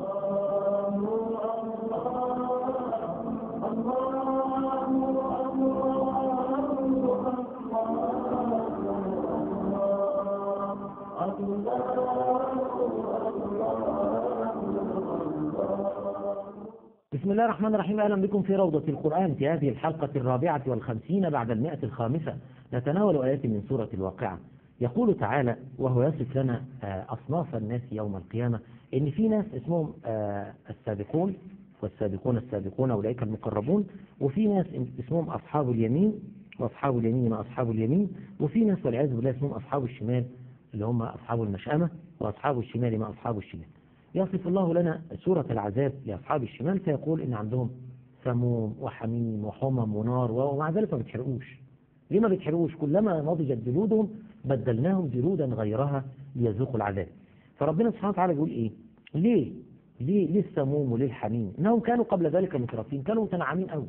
بسم الله الرحمن الرحيم أهلا بكم في روضة القرآن في هذه الحلقة الرابعة والخمسين بعد المئة الخامسة نتناول آيات من سورة الواقعة يقول تعالى وهو يصف لنا أصناف الناس يوم القيامة إن في ناس اسمهم السابقون والسابقون السابقون أولئك المقربون وفي ناس اسمهم أصحاب اليمين وأصحاب اليمين ما أصحاب اليمين وفي ناس والعياذ بالله اسمهم أصحاب الشمال اللي هم أصحاب المشأمة وأصحاب الشمال ما أصحاب الشمال يصف الله لنا سورة العذاب لأصحاب الشمال فيقول إن عندهم سموم وحميم وحمم ونار ومع ذلك ما بيتحرقوش ليه ما بيتحرقوش كلما نضجت جلودهم بدلناهم جلودا غيرها ليذوقوا العذاب فربنا سبحانه وتعالى يقول إيه ليه ليه ليه السموم وليه الحميم إنهم كانوا قبل ذلك مترفين كانوا متنعمين قوي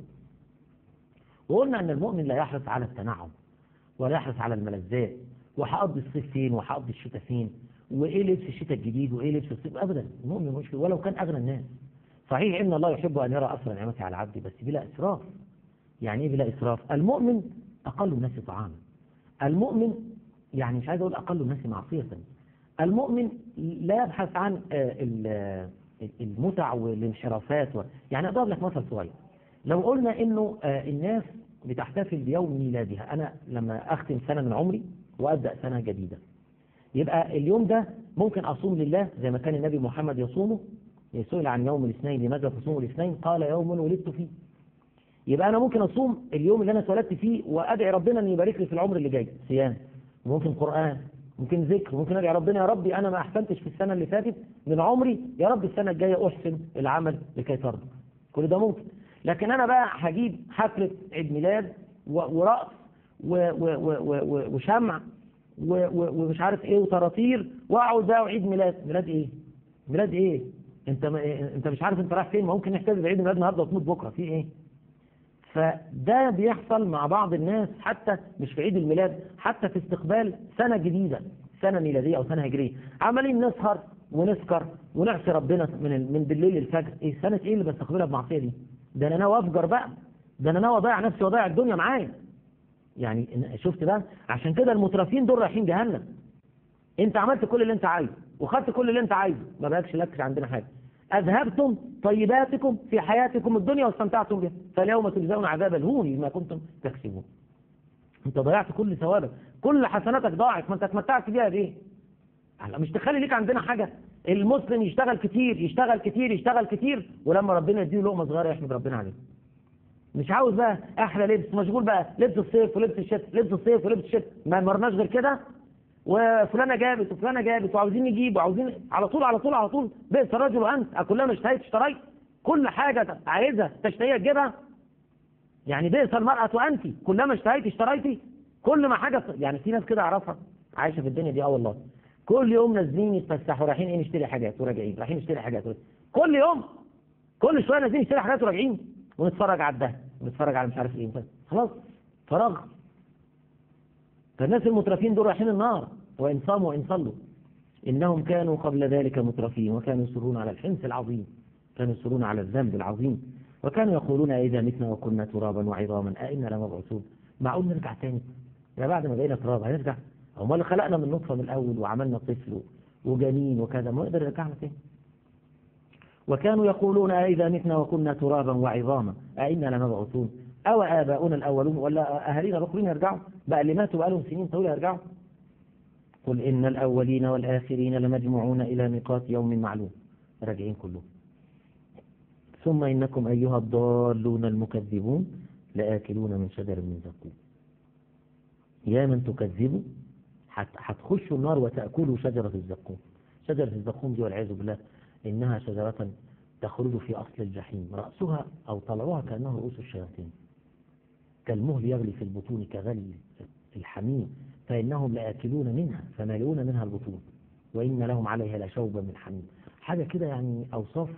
وقلنا أن المؤمن لا يحرص على التنعم ولا يحرص على الملذات وهقضي الصيف فين وهقضي الشتاء فين وايه لبس الشتاء الجديد وايه لبس الصيف ابدا المؤمن مش ولو كان اغنى الناس صحيح ان الله يحب ان يرى اثر نعمته على عبده بس بلا اسراف يعني ايه بلا اسراف المؤمن اقل الناس طعاما المؤمن يعني مش عايز اقول اقل الناس معصيه المؤمن لا يبحث عن المتع والانحرافات و... يعني اضرب لك مثل صغير لو قلنا انه الناس بتحتفل بيوم ميلادها انا لما اختم سنه من عمري وابدا سنه جديده يبقى اليوم ده ممكن أصوم لله زي ما كان النبي محمد يصومه يسئل عن يوم الاثنين لماذا تصوم الاثنين قال يوم ولدت فيه يبقى أنا ممكن أصوم اليوم اللي أنا اتولدت فيه وأدعي ربنا أن يبارك لي في العمر اللي جاي صيام ممكن قرآن ممكن ذكر ممكن أدعي ربنا يا ربي أنا ما أحسنتش في السنة اللي فاتت من عمري يا رب السنة الجاية أحسن العمل لكي ترضى كل ده ممكن لكن أنا بقى هجيب حفلة عيد ميلاد ورقص وشمع ومش عارف ايه وطراطير واقعد بقى وعيد ميلاد ميلاد ايه ميلاد ايه انت ما انت مش عارف انت رايح فين ممكن نحتفل بعيد ميلاد النهارده وتموت بكره في ايه فده بيحصل مع بعض الناس حتى مش في عيد الميلاد حتى في استقبال سنة جديدة سنة ميلادية أو سنة هجرية عمالين نسهر ونسكر ونعصي ربنا من من بالليل للفجر ايه سنة ايه اللي بستقبلها بمعصية دي ده انا ناوي افجر بقى ده انا ناوي اضيع نفسي واضيع الدنيا معايا يعني شفت بقى عشان كده المترفين دول رايحين جهنم انت عملت كل اللي انت عايزه وخدت كل اللي انت عايزه ما بقاش لك عندنا حاجه اذهبتم طيباتكم في حياتكم الدنيا واستمتعتم بها فاليوم تجزون عذاب الهون بما كنتم تكسبون انت ضيعت كل ثوابك كل حسناتك ضاعت ما انت اتمتعت بيها بايه مش تخلي ليك عندنا حاجه المسلم يشتغل كتير يشتغل كتير يشتغل كتير ولما ربنا يديه لقمه صغيره يحمد ربنا عليها مش عاوز بقى احلى لبس مشغول بقى لبس الصيف ولبس الشتاء لبس الصيف ولبس الشتاء ما مرناش غير كده وفلانه جابت وفلانه جابت وعاوزين نجيب وعاوزين على طول على طول على طول بئس الرجل انت كلما اشتهيت اشتريت كل حاجه عايزها تشتهيها تجيبها يعني بئس المرأة أنت كلما اشتهيت اشتريتي كل ما حاجة يعني في ناس كده أعرفها عايشة في الدنيا دي اه والله كل يوم نازلين يتفسحوا رايحين ايه نشتري حاجات وراجعين رايحين نشتري حاجات كل يوم كل شويه نازلين نشتري حاجات وراجعين ونتفرج على الدهب ونتفرج على مش عارف ايه خلاص فراغ فالناس المترفين دول رايحين النار وان صاموا وان صلوا انهم كانوا قبل ذلك مترفين وكانوا يصرون على الحنس العظيم كانوا يصرون على الذنب العظيم وكانوا يقولون اذا متنا وكنا ترابا وعظاما ائنا لمبعوثون معقول نرجع تاني يا بعد ما بقينا تراب هنرجع هم اللي خلقنا من نطفه من الاول وعملنا طفل وجنين وكذا ما يقدر يرجعنا تاني وكانوا يقولون إذا متنا وكنا ترابا وعظاما أئنا لمبعوثون أو آباؤنا الأولون ولا أهالينا الأخرين يرجعوا بقى اللي ماتوا بقالهم سنين طويلة يرجعوا قل إن الأولين والآخرين لمجموعون إلى ميقات يوم معلوم راجعين كلهم ثم إنكم أيها الضالون المكذبون لآكلون من شجر من زقوم يا من تكذبوا هتخشوا النار وتأكلوا شجرة الزقوم شجرة الزقوم دي والعياذ بالله إنها شجرة تخرج في أصل الجحيم رأسها أو طلعها كأنه رؤوس الشياطين كالمهل يغلي في البطون كغلي الحميم فإنهم لآكلون منها فمالئون منها البطون وإن لهم عليها لشوبا من حميم حاجة كده يعني أوصاف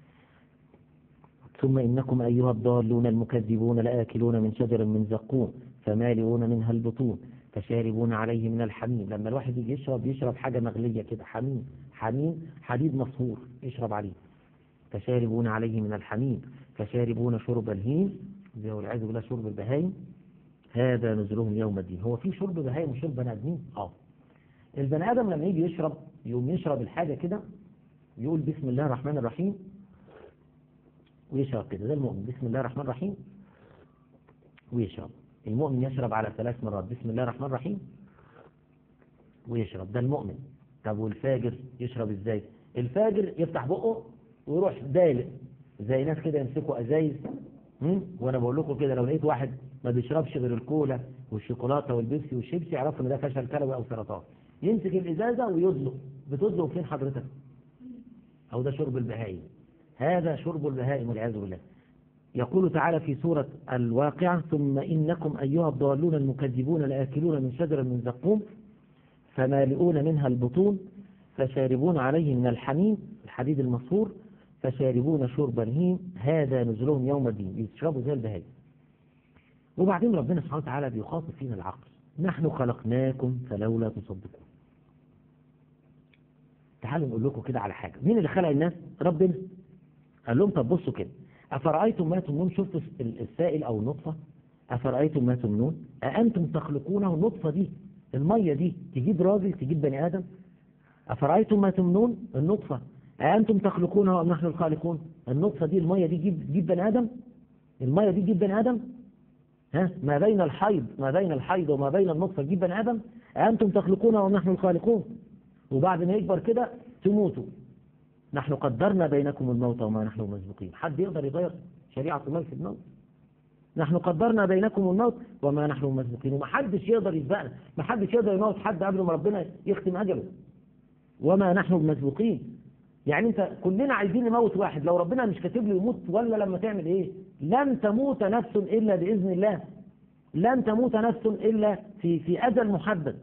ثم إنكم أيها الضالون المكذبون لآكلون من شجر من زقوم فمالئون منها البطون فشاربون عليه من الحميم لما الواحد يجي يشرب يشرب حاجة مغلية كده حميم حميم حديد مصهور يشرب عليه فشاربون عليه من الحميم فشاربون شرب الهيم زي والعياذ بالله شرب البهايم هذا نزلهم يوم الدين هو في شرب بهايم وشرب بني ادمين اه البني ادم لما يجي يشرب يقوم يشرب الحاجه كده يقول بسم الله الرحمن الرحيم ويشرب كده ده المؤمن بسم الله الرحمن الرحيم ويشرب المؤمن يشرب على ثلاث مرات بسم الله الرحمن الرحيم ويشرب ده المؤمن طب والفاجر يشرب ازاي الفاجر يفتح بقه ويروح دالق زي ناس كده يمسكوا ازايز هم؟ وانا بقول لكم كده لو لقيت واحد ما بيشربش غير الكولا والشوكولاته والبيبسي والشيبسي يعرفوا ان ده فشل كلوي او سرطان يمسك الازازه ويدلق بتدلق فين حضرتك او ده شرب البهائم هذا شرب البهائم والعياذ بالله يقول تعالى في سورة الواقعة ثم إنكم أيها الضالون المكذبون لآكلون من شجرة من زقوم فمالئون منها البطون فشاربون عليه من الحميم الحديد المصفور فشاربون شرب الهيم هذا نزلهم يوم الدين يشربوا زي البهائم وبعدين ربنا سبحانه وتعالى بيخاطب فينا العقل نحن خلقناكم فلولا تصدقون تعالوا نقول لكم كده على حاجة مين اللي خلق الناس ربنا قال لهم طب بصوا كده أفرأيتم ما تمنون شفتوا السائل أو النطفة أفرأيتم ما تمنون أأنتم تخلقونه النطفة دي المية دي تجيب راجل تجيب بني آدم أفرأيتم ما تمنون النطفة أأنتم تخلقونه أم نحن الخالقون النطفة دي المية دي تجيب تجيب بني آدم المية دي تجيب بني آدم ها ما بين الحيض ما بين الحيض وما بين النطفة تجيب بني آدم أأنتم تخلقونه أم نحن الخالقون وبعد ما يكبر كده تموتوا نحن قدرنا بينكم الموت وما نحن مسبوقين حد يقدر يغير شريعة الملك في الموت نحن قدرنا بينكم الموت وما نحن مسبوقين وما حدش يقدر يسبقنا ما حدش يقدر يموت حد قبل ما ربنا يختم أجله وما نحن مسبوقين يعني انت كلنا عايزين نموت واحد لو ربنا مش كاتب له يموت ولا لما تعمل ايه لن تموت نفس الا باذن الله لن تموت نفس الا في في اجل محدد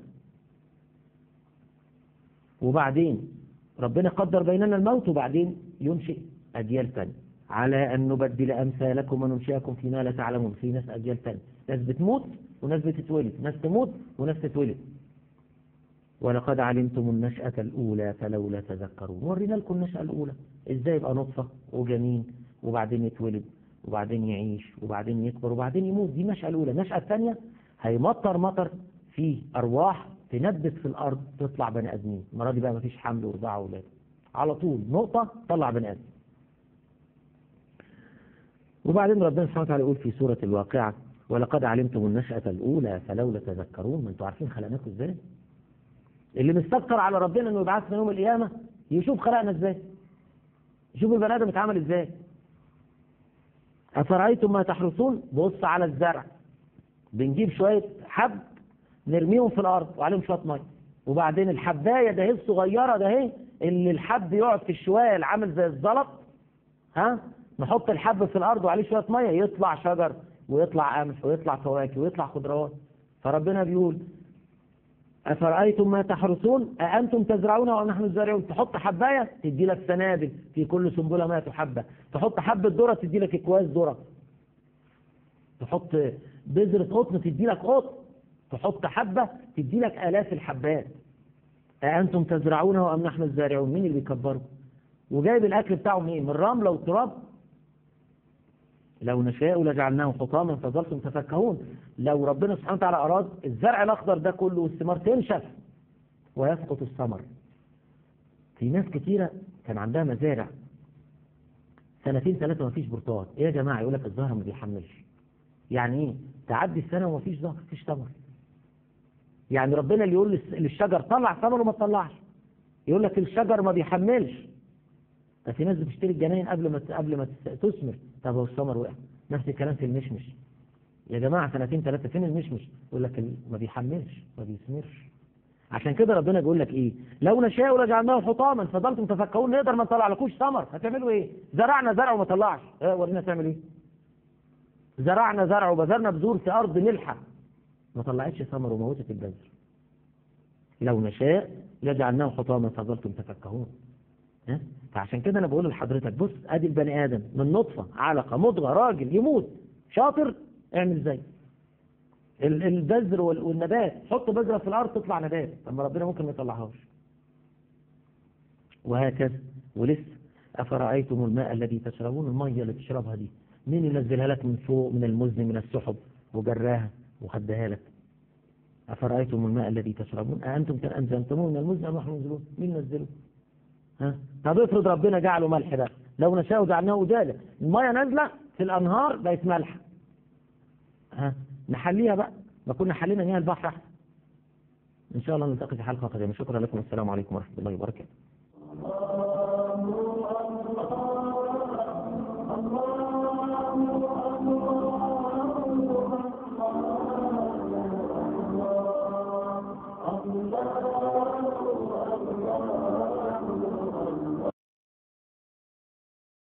وبعدين ربنا قدر بيننا الموت وبعدين ينشئ أجيال ثانيه على أن نبدل أمثالكم وننشئكم فيما لا تعلمون في ناس أجيال ثانيه ناس بتموت وناس بتتولد ناس تموت وناس تتولد ولقد علمتم النشأة الأولى فلولا تذكرون ورينا لكم النشأة الأولى إزاي يبقى نطفة وجنين وبعدين يتولد وبعدين يعيش وبعدين يكبر وبعدين يموت دي النشأة الأولى النشأة الثانية هيمطر مطر فيه أرواح تنبت في الأرض تطلع بني آدمين المرة دي بقى مفيش حمل ورضاعة أولاد على طول نقطة طلع بني آدم وبعدين ربنا سبحانه وتعالى يقول في سورة الواقعة ولقد علمتم النشأة الأولى فلولا تذكرون ما انتوا عارفين خلقناكم ازاي اللي مستكتر على ربنا انه يبعثنا يوم القيامة يشوف خلقنا ازاي يشوف البني آدم اتعمل ازاي أفرأيتم ما تحرثون بص على الزرع بنجيب شوية حب نرميهم في الارض وعليهم شويه ميه وبعدين الحبايه ده هي الصغيره ده هي اللي الحب يقعد في الشوال عامل زي الزلط ها نحط الحب في الارض وعليه شويه ميه يطلع شجر ويطلع قمح ويطلع فواكه ويطلع خضروات فربنا بيقول أفرأيتم ما تحرثون أأنتم تزرعونه أم نحن الزارعون تحط حباية تدي لك سنابل في كل سنبلة مائة حبة تحط حبة ذرة تدي لك اكواز ذرة تحط بذرة قطن تدي لك قطن تحط حبة تدي لك آلاف الحبات أأنتم تزرعونه أم نحن الزارعون مين اللي بيكبره وجايب الأكل بتاعه منين من الرمل والتراب لو نشاء لجعلناه حطاما فظلتم تفكهون لو ربنا سبحانه وتعالى أراد الزرع الأخضر ده كله والثمار تنشف ويسقط الثمر في ناس كتيرة كان عندها مزارع سنتين ثلاثة ما فيش برتقال ايه يا جماعة يقول لك الزهر ما بيحملش يعني ايه تعدي السنة وما فيش زهر فيش ثمر يعني ربنا اللي يقول للشجر طلع ثمر وما تطلعش يقول لك الشجر ما بيحملش ده في ناس بتشتري الجناين قبل ما قبل ما تثمر طب هو الثمر وقع نفس الكلام في المشمش يا جماعه سنتين ثلاثه فين المشمش يقول لك ما بيحملش ما بيثمرش عشان كده ربنا بيقول لك ايه لو نشاء لجعلناه حطاما فضلتم تفكرون نقدر ما نطلع لكوش ثمر هتعملوا ايه زرعنا زرع وما طلعش ايه ورينا تعمل ايه زرعنا زرع وبذرنا بذور في ارض ملحه ما طلعتش ثمر وموتت البذر لو نشاء لجعلناه حطاما فظلتم تفكهون ها فعشان كده انا بقول لحضرتك بص ادي البني ادم من نطفه علقه مضغه راجل يموت شاطر اعمل زي البذر والنبات حط بذره في الارض تطلع نبات اما ربنا ممكن ما يطلعهاش وهكذا ولسه أفرأيتم الماء الذي تشربون المية اللي تشربها دي مين ينزلها لك من فوق من المزن من السحب وجراها وخدها لك أفرأيتم الماء الذي تشربون أأنتم أنزلتموه من المزن أم نحن منزلون مين نزله ها طب افرض ربنا جعله ملح ده لو نشاء جعلناه أجاجة المية نازلة في الأنهار بقت ملح ها نحليها بقى ما كنا حلينا مياه البحر أحسن إن شاء الله نلتقي في حلقة قادمة شكرا لكم والسلام عليكم ورحمة الله وبركاته